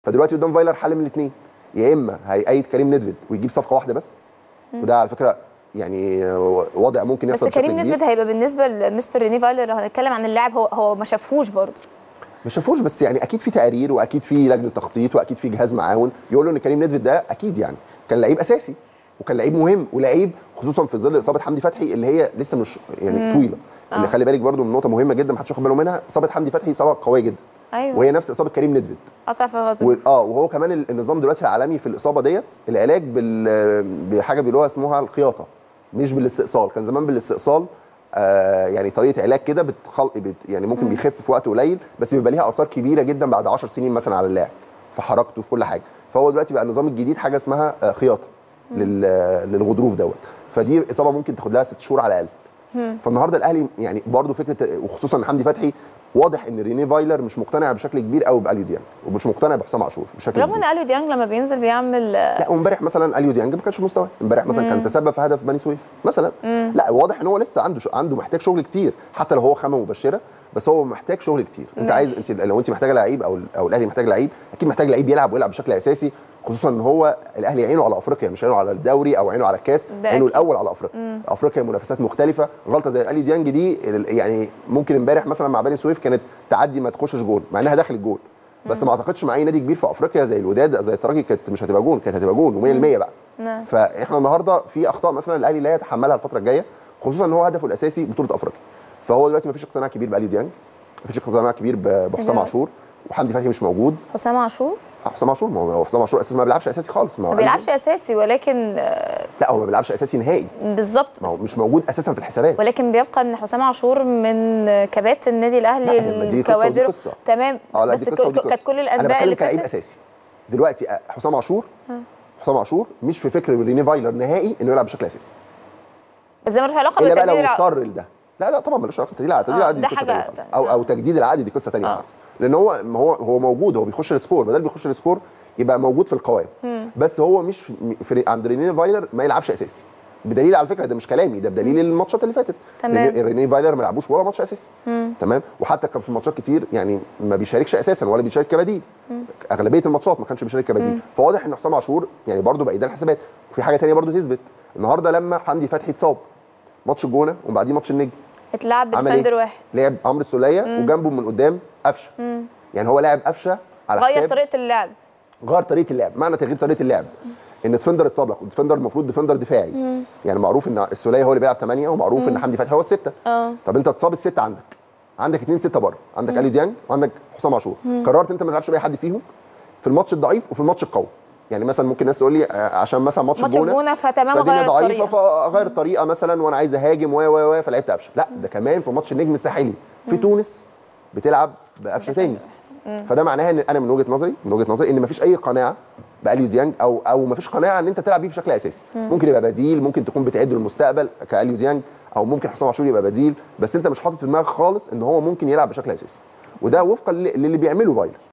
فدلوقتي قدام فايلر حل من الاثنين يا اما هيأيد كريم نيدفيد ويجيب صفقه واحده بس وده على فكره يعني وضع ممكن بس يحصل بشكل كريم كبير نيدفيد هيبقى بالنسبه لمستر ريني فايلر لو هنتكلم عن اللاعب هو هو ما شافهوش برضه ما شافوش بس يعني اكيد في تقارير واكيد في لجنه تخطيط واكيد في جهاز معاون يقولوا ان كريم نيدفيد ده اكيد يعني كان لعيب اساسي وكان لعيب مهم ولعيب خصوصا في ظل اصابه حمدي فتحي اللي هي لسه مش يعني طويله اللي خلي بالك برضو من نقطه مهمه جدا محدش واخد باله منها اصابه حمدي فتحي اصابه قويه جدا ايوه وهي نفس اصابه كريم نيدفيد قطع في غضب و- اه وهو كمان ال- النظام دلوقتي العالمي في الاصابه ديت العلاج بال بحاجه بيقولوها اسمها الخياطه مش بالاستئصال كان زمان بالاستئصال آه يعني طريقه علاج كده بتخل... بت... يعني ممكن بيخف في وقت قليل بس بيبقى ليها اثار كبيره جدا بعد 10 سنين مثلا على اللاعب في حركته في كل حاجه فهو دلوقتي بقى النظام الجديد حاجه اسمها آه خياطه لل... للغضروف دوت فدي اصابه ممكن تاخد لها ست شهور على الاقل فالنهارده الاهلي يعني برضه فكره وخصوصا ان حمدي فتحي واضح ان ريني فايلر مش مقتنع بشكل كبير قوي باليو ديانج ومش مقتنع بحسام عاشور بشكل رغم كبير ان اليو ديانج لما بينزل بيعمل لا وامبارح مثلا اليو ديانج ما كانش في مستواه امبارح مثلا كان تسبب في هدف بني سويف مثلا لا واضح ان هو لسه عنده عنده محتاج شغل كتير حتى لو هو خامه مبشره بس هو محتاج شغل كتير انت ماشي. عايز انت لو انت محتاجه لعيب او او الاهلي محتاج لعيب اكيد محتاج لعيب يلعب ويلعب بشكل اساسي خصوصا ان هو الاهلي عينه على افريقيا مش عينه على الدوري او عينه على الكاس ده عينه أكيد. الاول على افريقيا افريقيا منافسات مختلفه غلطه زي اليو ديانج دي ال- يعني ممكن امبارح مثلا مع بني سويف كانت تعدي ما تخشش جول مع انها دخلت جول بس ما اعتقدش مع اي نادي كبير في افريقيا زي الوداد زي الترجي كانت مش هتبقى جول كانت هتبقى جول و100% بقى نعم. فاحنا النهارده في اخطاء مثلا الاهلي لا يتحملها الفتره الجايه خصوصا ان هو هدفه الاساسي بطوله افريقيا فهو دلوقتي ما فيش اقتناع كبير باليو ديانج ما فيش اقتناع كبير ب- بحسام تمام. عاشور وحمدي فتحي مش موجود حسام عاشور حسام عاشور ما هو حسام عاشور اساسا ما بيلعبش اساسي خالص ما هو ما بيلعبش اساسي ولكن آه، لا هو ما بيلعبش اساسي نهائي بالظبط ما هو بس مش موجود اساسا في الحسابات ولكن بيبقى ان حسام عاشور من كباتن النادي الاهلي لا، ما دي قصة ودي الكوادر قصة. تمام اه لا بس دي قصه ودي ك- قصه كانت كل انا الانباء بتكلم اللي كلاعب فاتت اساسي دلوقتي آه، حسام عاشور حسام عاشور مش في فكر ريني فايلر نهائي انه يلعب بشكل اساسي بس ده ملوش علاقه الا بقى لو بالتجديد الع- اضطر لده لا لا طبعا ملوش علاقه تجديد العقد تجديد آه، العقد دي ده قصه حاجة تانية خالص. تانية. او او تجديد العقد دي قصه ثانيه آه. خالص لان هو ما هو هو موجود هو بيخش السكور بدل بيخش السكور يبقى موجود في القوائم بس هو مش في في عند ريني فايلر ما يلعبش اساسي بدليل على فكره ده مش كلامي ده بدليل الماتشات اللي فاتت تمام. ريني- ريني فايلر ما لعبوش ولا ماتش اساسي تمام وحتى كان في ماتشات كتير يعني ما بيشاركش اساسا ولا بيشارك كبديل اغلبيه الماتشات ما كانش بيشارك كبديل فواضح ان حسام عاشور يعني برده بقى ده الحسابات وفي حاجه تانية برده تثبت النهارده لما حمدي فتحي اتصاب ماتش الجونه وبعديه ماتش النجم اتلعب عمل بديفندر ايه؟ واحد لعب عمرو السوليه وجنبه من قدام قفشه يعني هو لاعب قفشه على غير حساب طريقه اللعب غير طريقه اللعب معنى تغيير طريقه اللعب ان ديفندر اتصاب لك والديفندر المفروض ديفندر دفاعي يعني معروف ان السوليه هو اللي بيلعب 8 ومعروف ان حمدي فتحي هو السته اه طب انت اتصاب السته عندك عندك اثنين سته بره عندك اليو ديانج وعندك حسام عاشور قررت انت ما تلعبش باي حد فيهم في الماتش الضعيف وفي الماتش القوي يعني مثلا ممكن الناس تقول لي آه، عشان مثلا ماتش ماتش الجونه الجونه فتمام فالدنيا غير ضعيفه الطريقه فاغير الطريقه مثلا وانا عايز اهاجم و و و فلعبت قفشه لا ده كمان في ماتش النجم الساحلي في تونس بتلعب بقفشه تاني فده معناها ان انا من وجهه نظري من وجهه نظري ان مفيش اي قناعه باليو ديانج او او مفيش قناعه ان انت تلعب بيه بشكل اساسي ممكن يبقى بديل ممكن تكون بتعد للمستقبل كاليو ديانج او ممكن حسام عاشور يبقى بديل بس انت مش حاطط في دماغك خالص ان هو ممكن يلعب بشكل اساسي وده وفقا للي بيعمله فايلر